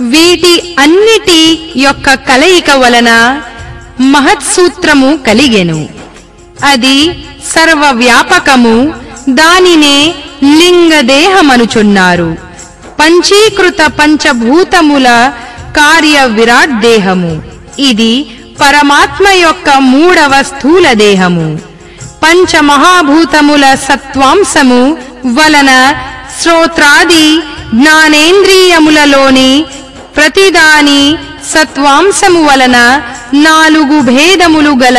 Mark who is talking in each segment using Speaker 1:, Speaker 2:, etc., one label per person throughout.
Speaker 1: వీటి అన్నిటి యొక్క కలయిక వలన మహత్సూత్రము కలిగెను అది సర్వవ్యాపకము దానినే లింగదేహమనుచున్నారు పంచీకృత పంచభూతముల కార్య విరాట్ దేహము ఇది పరమాత్మ యొక్క మూడవ స్థూల దేహము పంచమహాభూతముల సత్వాంశము వలన శ్రోత్రాది జ్ఞానేంద్రియములలోని ప్రతిదాని సత్వాంశము వలన నాలుగు భేదములు గల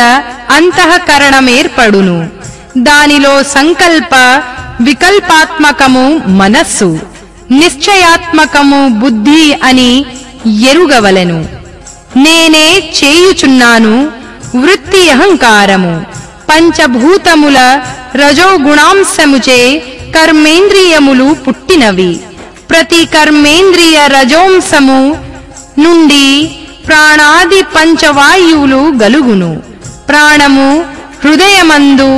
Speaker 1: అంతఃకరణమేర్పడును దానిలో సంకల్ప వికల్పాత్మకము మనస్సు నిశ్చయాత్మకము బుద్ధి అని ఎరుగవలెను నేనే చేయుచున్నాను వృత్తి అహంకారము పంచభూతముల రజోగుణాంశముచే కర్మేంద్రియములు పుట్టినవి ప్రతి కర్మేంద్రియ రజోంశము నుండి ప్రాణాది పంచవాయువులు గలుగును ప్రాణము హృదయమందు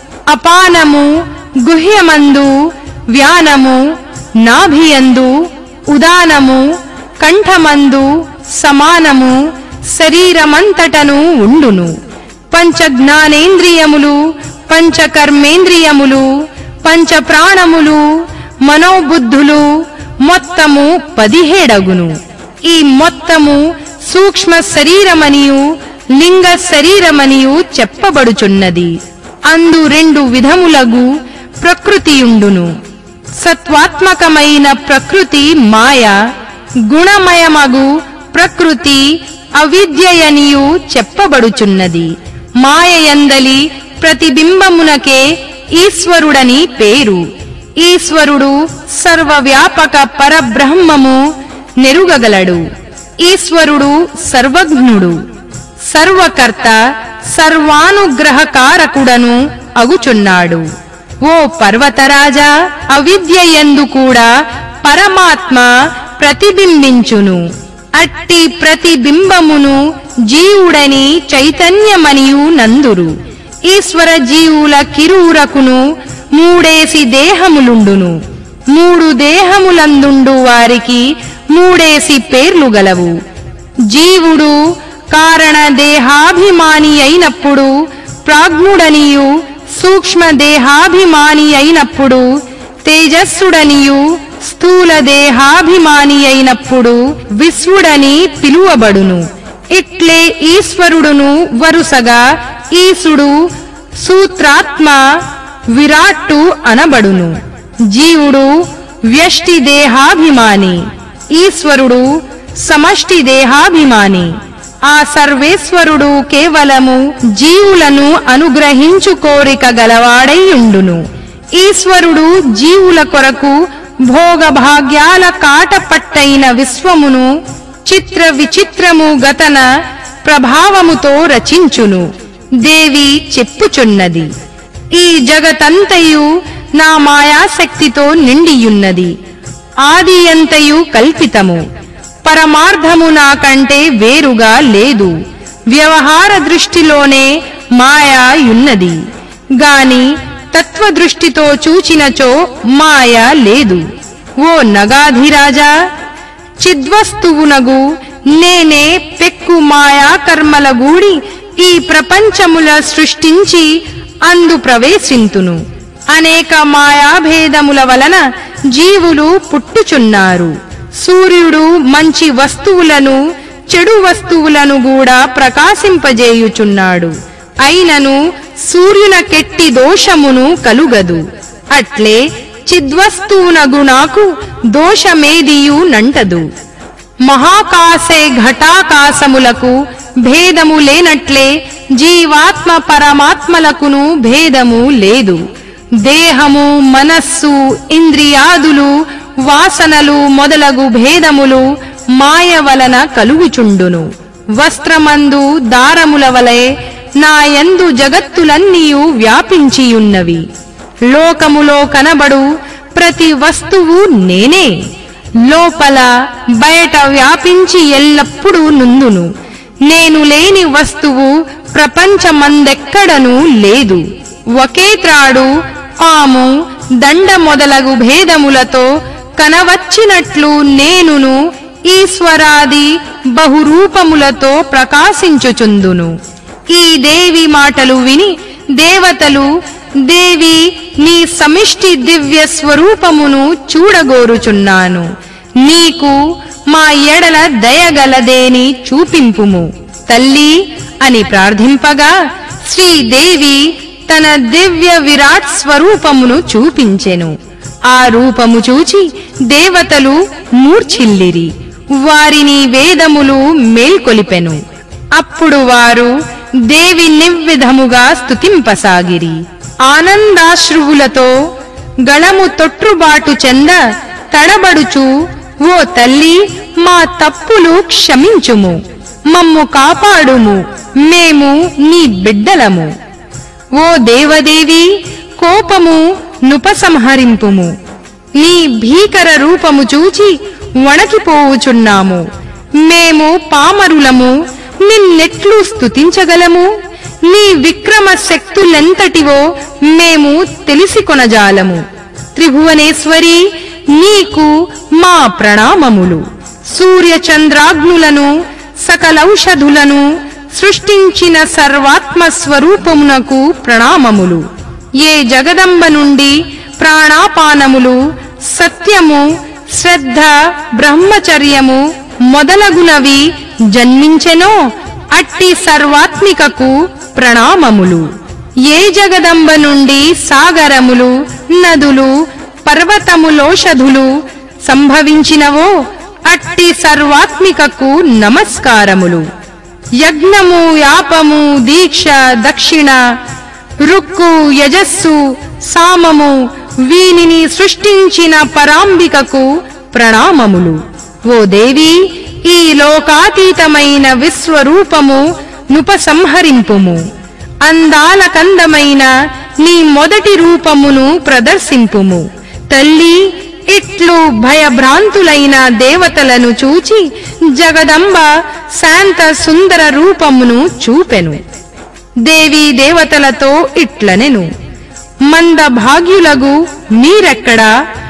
Speaker 1: అపానము గుహ్యమందు వ్యానము నాభియందు ఉదానము కంఠమందు సమానము శరీరమంతటను ఉండును పంచ జ్ఞానేంద్రియములు పంచ కర్మేంద్రియములు పంచ ప్రాణములు మనోబుద్ధులు మొత్తము పదిహేడగును ఈ మొత్తము సూక్ష్మ శరీరమనియు లింగ శరీరమనియు చెప్పబడుచున్నది అందు రెండు విధములగు ప్రకృతియుండును సత్వాత్మకమైన ప్రకృతి మాయ గుణమయమగు ప్రకృతి అవిద్యయనియు చెప్పబడుచున్నది మాయయందలి ప్రతిబింబమునకే ఈశ్వరుడని పేరు ఈశ్వరుడు సర్వవ్యాపక పరబ్రహ్మము నెరుగగలడు ఈశ్వరుడు సర్వజ్ఞుడు సర్వకర్త సర్వానుగ్రహకారకుడను అగుచున్నాడు ఓ పర్వతరాజా అవిద్య ఎందు కూడా పరమాత్మ ప్రతిబింబించును అట్టి ప్రతిబింబమును జీవుడని చైతన్యమనియు నందురు ఈశ్వర జీవుల కిరూరకును మూడేసి దేహములుండును మూడు దేహములందుండు వారికి మూడేసి పేర్లు గలవు జీవుడు కారణ దేహాభిమాని అయినప్పుడు ప్రాజ్ఞుడనియు సూక్ష్మ దేహాభిమాని అయినప్పుడు తేజస్సుడనియు స్థూల దేహాభిమాని అయినప్పుడు విశ్వుడని పిలువబడును ఇట్లే ఈశ్వరుడును వరుసగా ఈశుడు సూత్రాత్మ విరాట్టు అనబడును జీవుడు వ్యష్టి దేహాభిమాని ఈశ్వరుడు సమష్టి దేహాభిమాని ఆ సర్వేశ్వరుడు కేవలము జీవులను అనుగ్రహించు కోరిక గలవాడైయుండును ఈశ్వరుడు జీవుల కొరకు భోగభాగ్యాల కాటపట్టైన విశ్వమును చిత్ర విచిత్రము గతన ప్రభావముతో రచించును దేవి చెప్పుచున్నది ఈ జగతంతయు నా మాయాశక్తితో నిండియున్నది ఆది అంతయు కల్పితము పరమార్థము నాకంటే వేరుగా లేదు వ్యవహార దృష్టిలోనే మాయాయున్నది గాని తత్వదృష్టితో చూచినచో మాయ లేదు ఓ నగాధిరాజా చిద్వస్తువునగు నేనే పెక్కు మాయా కర్మల గూడి ఈ ప్రపంచముల సృష్టించి అందు ప్రవేశింతును అనేక మాయాభేదముల వలన జీవులు పుట్టుచున్నారు సూర్యుడు మంచి వస్తువులను చెడు వస్తువులను కూడా ప్రకాశింపజేయుచున్నాడు అయినను సూర్యునకెట్టి దోషమును కలుగదు అట్లే చిద్వస్తువునగు నాకు దోషమేదియు నంటదు మహాకాశే ఘటాకాశములకు భేదము లేనట్లే జీవాత్మ పరమాత్మలకును భేదము లేదు దేహము మనస్సు ఇంద్రియాదులు వాసనలు మొదలగు భేదములు మాయ వలన కలుగుచుండును వస్త్రమందు దారముల వలె నాయందు జగత్తులన్నీయు వ్యాపించియున్నవి లోకములో కనబడు ప్రతి వస్తువు నేనే లోపల బయట వ్యాపించి ఎల్లప్పుడూ నుందును నేను లేని వస్తువు ప్రపంచమందెక్కడనూ లేదు ఒకే త్రాడు పాము దండ మొదలగు భేదములతో కనవచ్చినట్లు నేనును ఈశ్వరాది బహురూపములతో ప్రకాశించుచుందును ఈ దేవి మాటలు విని దేవతలు దేవి నీ సమిష్టి దివ్య స్వరూపమును చూడగోరుచున్నాను నీకు మా ఎడల దయగలదేని చూపింపుము తల్లి అని ప్రార్థింపగా శ్రీదేవి తన దివ్య విరాట్ స్వరూపమును చూపించెను ఆ రూపము చూచి దేవతలు మూర్ఛిల్లిరి వారిని వేదములు మేల్కొలిపెను అప్పుడు వారు దేవి నివ్విధముగా స్తుతింపసాగిరి ఆనందాశ్రువులతో గళము తొట్రుబాటు చెంద తడబడుచు ఓ తల్లి మా తప్పులు క్షమించుము మమ్ము కాపాడుము మేము నీ బిడ్డలము ఓ దేవదేవి కోపము నుపసంహరింపుము నీ భీకర రూపము చూచి వణకిపోవుచున్నాము మేము పామరులము నిన్నెట్లు స్తుతించగలము నీ విక్రమ శక్తులెంతటివో మేము తెలిసి కొనజాలము త్రిభువనేశ్వరి నీకు మా ప్రణామములు సూర్య చంద్రాగ్నులను సకలౌషధులను సృష్టించిన సర్వాత్మ స్వరూపమునకు ప్రణామములు ఏ జగదంబ నుండి ప్రాణాపానములు సత్యము శ్రద్ధ బ్రహ్మచర్యము మొదలగునవి జన్మించెనో అట్టి సర్వాత్మికకు ప్రణామములు ఏ జగదంబ నుండి సాగరములు నదులు పర్వతములోషధులు సంభవించినవో అట్టి సర్వాత్మికకు నమస్కారములు యజ్ఞము యాపము దీక్ష దక్షిణ రుక్కు యజస్సు సామము వీనిని సృష్టించిన పరాంబికకు ప్రణామములు ఓ దేవి ఈ లోకాతీతమైన విశ్వరూపము నుపసంహరింపుము అందాల కందమైన నీ మొదటి రూపమును ప్రదర్శింపుము తల్లి ఇట్లు భయభ్రాంతులైన దేవతలను చూచి జగదంబ శాంత సుందర రూపమును చూపెను దేవీ దేవతలతో ఇట్లనెను మంద భాగ్యులగు మీరెక్కడా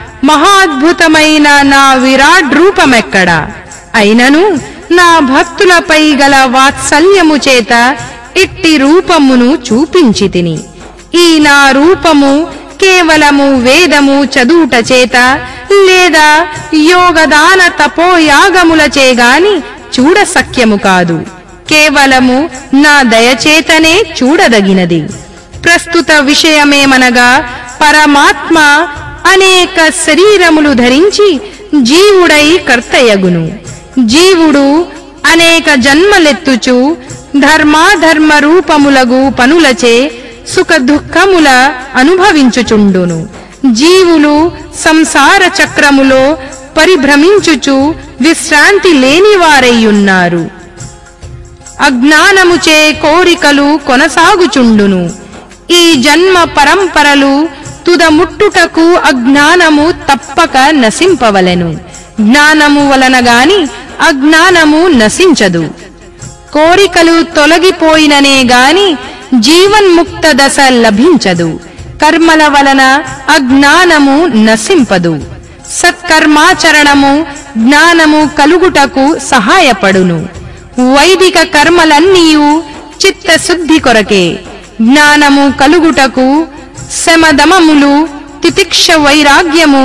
Speaker 1: మహాద్భుతమైన నా విరాట్ రూపమెక్కడా అయినను నా భక్తులపై గల వాత్సల్యము చేత ఇట్టి రూపమును చూపించి తిని ఈ నా రూపము కేవలము వేదము చదువుట చేత లేదా యోగదాన తపోయాగములచే గాని చూడ సఖ్యము కాదు కేవలము నా దయచేతనే చూడదగినది ప్రస్తుత విషయమేమనగా పరమాత్మ అనేక శరీరములు ధరించి జీవుడై కర్తయగును జీవుడు అనేక జన్మలెత్తుచు ధర్మాధర్మ రూపములగు పనులచే సుఖ దుఃఖముల అనుభవించుచుండును జీవులు సంసార చక్రములో పరిభ్రమించుచు విశ్రాంతి లేనివారయ్యున్నారు అజ్ఞానముచే కోరికలు కొనసాగుచుండును ఈ జన్మ పరంపరలు తుదముట్టుటకు అజ్ఞానము తప్పక నశింపవలెను జ్ఞానము వలన గాని అజ్ఞానము నశించదు కోరికలు తొలగిపోయిననే గాని జీవన్ముక్త దశ లభించదు కర్మల వలన అజ్ఞానము నశింపదు సత్కర్మాచరణము జ్ఞానము కలుగుటకు సహాయపడును వైదిక కర్మలన్నీయు చిత్తశుద్ధి కొరకే జ్ఞానము కలుగుటకు శమదమములు తితిక్ష వైరాగ్యము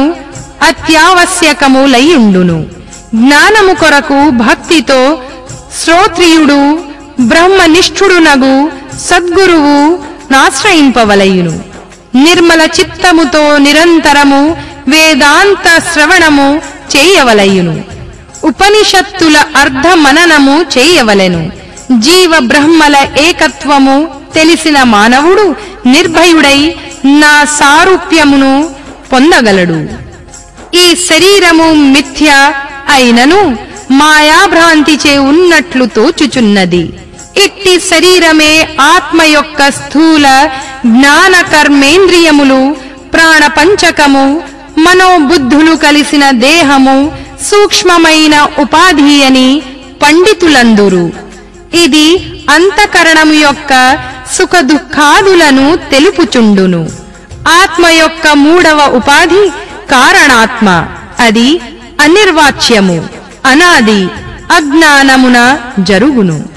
Speaker 1: అత్యావశ్యకములయ్యుండును జ్ఞానము కొరకు భక్తితో శ్రోత్రియుడు బ్రహ్మనిష్ఠుడునగు సద్గురువు నాశ్రయింపవలయును నిర్మల చిత్తముతో నిరంతరము వేదాంత శ్రవణము చేయవలయును ఉపనిషత్తుల అర్ధ మననము చేయవలెను జీవ బ్రహ్మల ఏకత్వము తెలిసిన మానవుడు నిర్భయుడై నా సారూప్యమును పొందగలడు ఈ శరీరము మిథ్య అయినను మాయాభ్రాంతిచే ఉన్నట్లు తోచుచున్నది ఇట్టి శరీరమే ఆత్మ యొక్క స్థూల జ్ఞాన కర్మేంద్రియములు ప్రాణపంచకము మనోబుద్ధులు కలిసిన దేహము సూక్ష్మమైన ఉపాధి అని పండితులందురు ఇది అంతఃకరణము యొక్క సుఖ దుఃఖాదులను తెలుపుచుండును ఆత్మ యొక్క మూడవ ఉపాధి కారణాత్మ అది అనిర్వాచ్యము అనాది అజ్ఞానమున జరుగును